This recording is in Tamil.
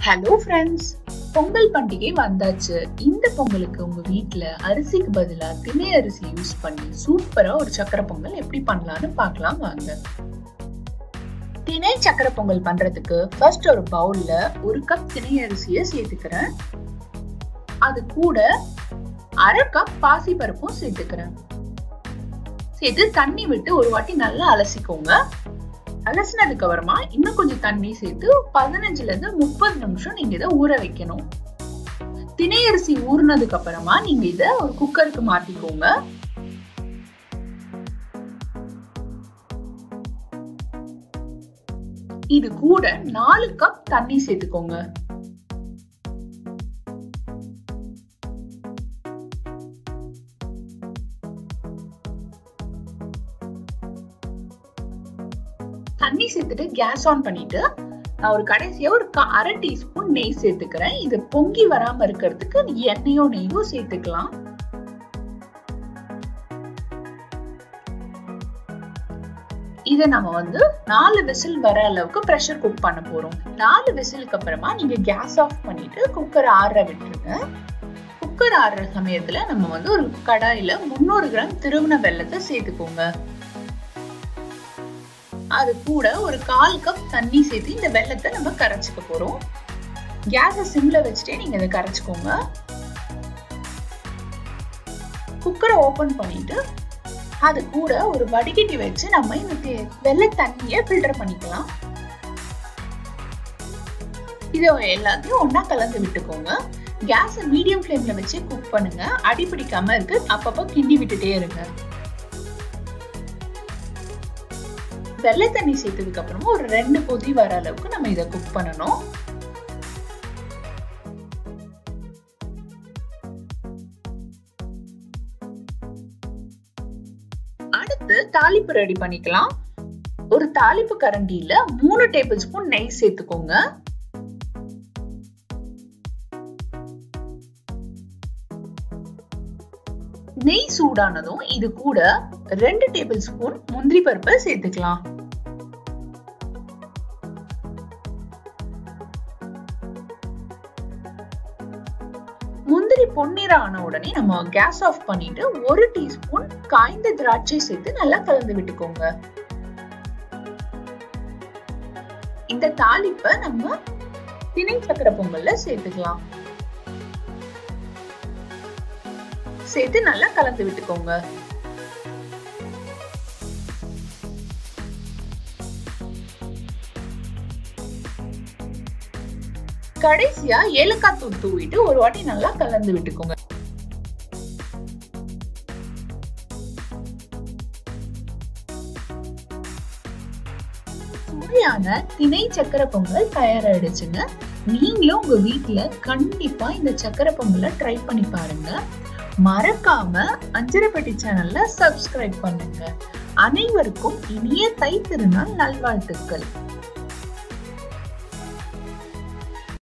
ஹலோ ஃப்ரெண்ட்ஸ் பொங்கல் பண்டிகை வந்தாச்சு இந்த பொங்கலுக்கு உங்க வீட்ல அரிசிக்கு பதிலா திணை அரிசி யூஸ் பண்ணி சூப்பரா ஒரு சக்கரை பொங்கல் எப்படி பண்ணலாம்னு பார்க்கலாம் வாங்க திணை சக்கரை பொங்கல் பண்றதுக்கு ஃபர்ஸ்ட் ஒரு பவுல்ல ஒரு கப் திணை அரிசியை சேர்த்துக்கிறேன் அது கூட அரை கப் பாசி பருப்பும் சேர்த்துக்கிறேன் சேர்த்து தண்ணி விட்டு ஒரு வாட்டி நல்லா அலசிக்கோங்க அலசினதுக்கு அப்புறமா இன்னும் கொஞ்சம் தண்ணி சேர்த்து பதினஞ்சுல இருந்து முப்பது நிமிஷம் நீங்க இதை ஊற வைக்கணும் திணை அரிசி ஊறினதுக்கு அப்புறமா நீங்க இத ஒரு குக்கருக்கு மாத்திக்கோங்க இது கூட நாலு கப் தண்ணி சேர்த்துக்கோங்க தண்ணி சேர்த்துட்டு கேஸ் ஆன் பண்ணிட்டு நான் ஒரு கடைசியா ஒரு அரை டீஸ்பூன் நெய் சேர்த்துக்கிறேன் இது பொங்கி வராம இருக்கிறதுக்கு எண்ணெயோ நெய்யோ சேர்த்துக்கலாம் இதை நம்ம வந்து நாலு விசில் வர அளவுக்கு ப்ரெஷர் குக் பண்ண போறோம் நாலு விசிலுக்கு அப்புறமா நீங்க கேஸ் ஆஃப் பண்ணிட்டு குக்கர் ஆற விட்டுருங்க குக்கர் ஆடுற சமயத்துல நம்ம வந்து ஒரு கடாயில முந்நூறு கிராம் திருவன வெள்ளத்தை சேர்த்துக்கோங்க அது கூட ஒரு கால் கப் தண்ணி சேர்த்து இந்த வெள்ளத்தை நம்ம கரைச்சிக்க போறோம் கேஸை சிம்ல வச்சுட்டே நீங்க இதை கரைச்சிக்கோங்க குக்கரை ஓபன் பண்ணிட்டு அது கூட ஒரு வடிகட்டி வச்சு நம்ம இந்த வெள்ளை தண்ணியை ஃபில்டர் பண்ணிக்கலாம் இதை எல்லாத்தையும் ஒன்னா கலந்து விட்டுக்கோங்க கேஸை மீடியம் ஃப்ளேம்ல வச்சு குக் பண்ணுங்க அடி பிடிக்காம இருக்கு அப்பப்போ கிண்டி விட்டுட்டே இருங்க வெள்ளை தண்ணி சேர்த்ததுக்கு அப்புறமா ஒரு ரெண்டு கொதி வர அளவுக்கு நம்ம இதை குக் பண்ணணும் அடுத்து தாளிப்பு ரெடி பண்ணிக்கலாம் ஒரு தாளிப்பு கரண்டியில மூணு டேபிள் ஸ்பூன் நெய் சேர்த்துக்கோங்க நெய் சூடானதும் இது கூட ரெண்டு டேபிள் ஸ்பூன் முந்திரி பருப்பை சேர்த்துக்கலாம் முந்திரி பொன்னிற ஆன உடனே நம்ம கேஸ் ஆஃப் பண்ணிட்டு ஒரு டீஸ்பூன் காய்ந்த திராட்சை சேர்த்து நல்லா கலந்து விட்டுக்கோங்க இந்த தாளிப்பை நம்ம திணை சக்கரை பொங்கல்ல சேர்த்துக்கலாம் சேர்த்து நல்லா கலந்து விட்டுக்கோங்க கடைசியா ஏலக்காய் தூள் தூவிட்டு ஒரு வாட்டி நல்லா கலந்து விட்டுக்கோங்க சுவையான திணை சக்கரை பொங்கல் தயாராயிடுச்சுங்க நீங்களும் உங்க வீட்டுல கண்டிப்பா இந்த சக்கரை பொங்கலை ட்ரை பண்ணி பாருங்க மறக்காம அஞ்சரப்பட்டி சேனல்ல சப்ஸ்கிரைப் பண்ணுங்க அனைவருக்கும் இனிய தை திருநாள் நல்வாழ்த்துக்கள்